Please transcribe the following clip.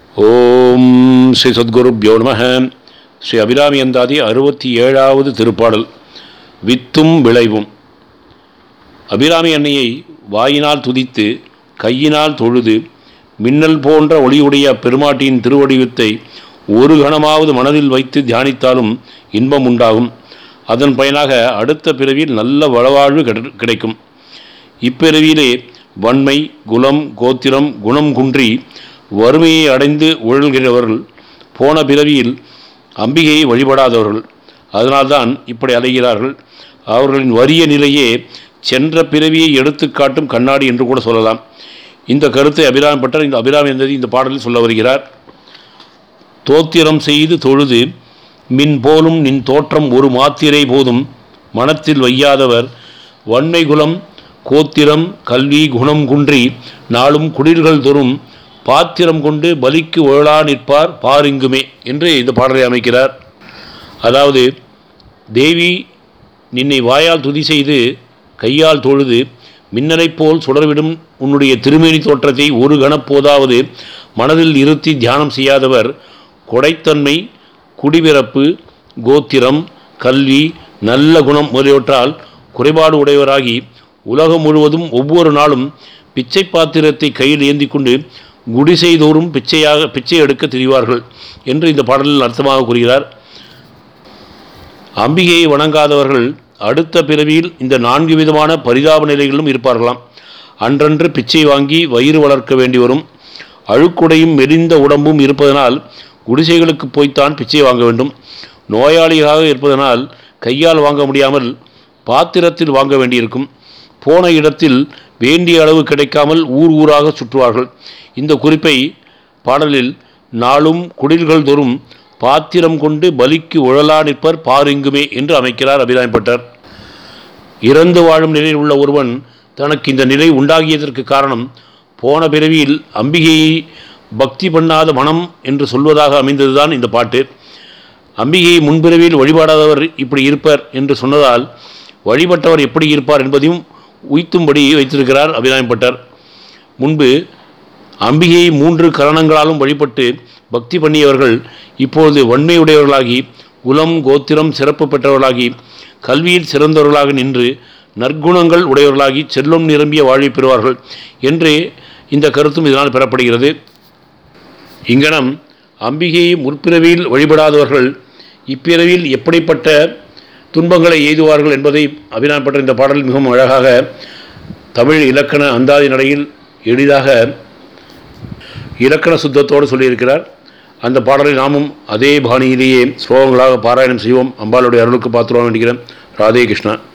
ஓம் ஸ்ரீ சத்குருப்யோ நம ஸ்ரீ அபிராமி அந்தாதி அறுபத்தி ஏழாவது திருப்பாடல் வித்தும் விளைவும் அபிராமி அன்னையை வாயினால் துதித்து கையினால் தொழுது மின்னல் போன்ற ஒளியுடைய பெருமாட்டியின் திருவடிவத்தை ஒரு கணமாவது மனதில் வைத்து தியானித்தாலும் இன்பம் உண்டாகும் அதன் பயனாக அடுத்த பிறவியில் நல்ல வளவாழ்வு கிடை- கிடைக்கும் இப்பிறவியிலே வன்மை குலம் கோத்திரம் குணம் குன்றி வறுமையை அடைந்து உழல்கிறவர்கள் போன பிறவியில் அம்பிகையை வழிபடாதவர்கள் அதனால்தான் இப்படி அலைகிறார்கள் அவர்களின் வறிய நிலையே சென்ற பிறவியை எடுத்துக்காட்டும் கண்ணாடி என்று கூட சொல்லலாம் இந்த கருத்தை அபிராமி பட்டர் இந்த அபிராமி என்பதை இந்த பாடலில் சொல்ல வருகிறார் தோத்திரம் செய்து தொழுது மின் போலும் நின் தோற்றம் ஒரு மாத்திரை போதும் மனத்தில் வையாதவர் வன்மை குலம் கோத்திரம் கல்வி குணம் குன்றி நாளும் குடில்கள் தோறும் பாத்திரம் கொண்டு பலிக்கு ஒழலா நிற்பார் பாரிங்குமே என்று இந்த பாடலை அமைக்கிறார் அதாவது தேவி நின்னை வாயால் துதி செய்து கையால் தொழுது மின்னலைப் போல் சுடர்விடும் உன்னுடைய திருமேனி தோற்றத்தை ஒரு கணப்போதாவது மனதில் இருத்தி தியானம் செய்யாதவர் கொடைத்தன்மை குடிபிறப்பு கோத்திரம் கல்வி நல்ல குணம் முதலியவற்றால் குறைபாடு உடையவராகி உலகம் முழுவதும் ஒவ்வொரு நாளும் பிச்சை பாத்திரத்தை கையில் ஏந்தி கொண்டு குடிசைதோறும் பிச்சையாக பிச்சை எடுக்க திரிவார்கள் என்று இந்த பாடலில் அர்த்தமாக கூறுகிறார் அம்பிகையை வணங்காதவர்கள் அடுத்த பிறவியில் இந்த நான்கு விதமான பரிதாப நிலைகளிலும் இருப்பார்களாம் அன்றன்று பிச்சை வாங்கி வயிறு வளர்க்க வேண்டி வரும் அழுக்குடையும் மெலிந்த உடம்பும் இருப்பதனால் குடிசைகளுக்கு போய்த்தான் பிச்சை வாங்க வேண்டும் நோயாளியாக இருப்பதனால் கையால் வாங்க முடியாமல் பாத்திரத்தில் வாங்க வேண்டியிருக்கும் போன இடத்தில் வேண்டிய அளவு கிடைக்காமல் ஊர் ஊராக சுற்றுவார்கள் இந்த குறிப்பை பாடலில் நாளும் குடில்கள் தோறும் பாத்திரம் கொண்டு பலிக்கு உழலா நிற்பர் பாருங்குமே என்று அமைக்கிறார் அபிராமிப்பட்டர் இறந்து வாழும் நிலையில் உள்ள ஒருவன் தனக்கு இந்த நிலை உண்டாகியதற்கு காரணம் போன பிறவியில் அம்பிகையை பக்தி பண்ணாத மனம் என்று சொல்வதாக அமைந்ததுதான் இந்த பாட்டு அம்பிகையை முன்பிறவியில் வழிபாடாதவர் இப்படி இருப்பர் என்று சொன்னதால் வழிபட்டவர் எப்படி இருப்பார் என்பதையும் உய்த்தும்படி வைத்திருக்கிறார் அபிராமிப்பட்டர் முன்பு அம்பிகையை மூன்று கரணங்களாலும் வழிபட்டு பக்தி பண்ணியவர்கள் இப்பொழுது வன்மையுடையவர்களாகி குலம் கோத்திரம் சிறப்பு பெற்றவர்களாகி கல்வியில் சிறந்தவர்களாக நின்று நற்குணங்கள் உடையவர்களாகி செல்வம் நிரம்பிய வாழ்வை பெறுவார்கள் என்று இந்த கருத்தும் இதனால் பெறப்படுகிறது இங்கனம் அம்பிகையை முற்பிறவியில் வழிபடாதவர்கள் இப்பிறவியில் எப்படிப்பட்ட துன்பங்களை எய்துவார்கள் என்பதை அபிராமப்பட்ட இந்த பாடல் மிகவும் அழகாக தமிழ் இலக்கண அந்தாதி நடையில் எளிதாக இலக்கண சுத்தத்தோடு சொல்லியிருக்கிறார் அந்த பாடலை நாமும் அதே பாணியிலேயே ஸ்லோகங்களாக பாராயணம் செய்வோம் அம்பாளுடைய அருளுக்கு பாத்திரம் வேண்டுகிறேன் ராதே கிருஷ்ணா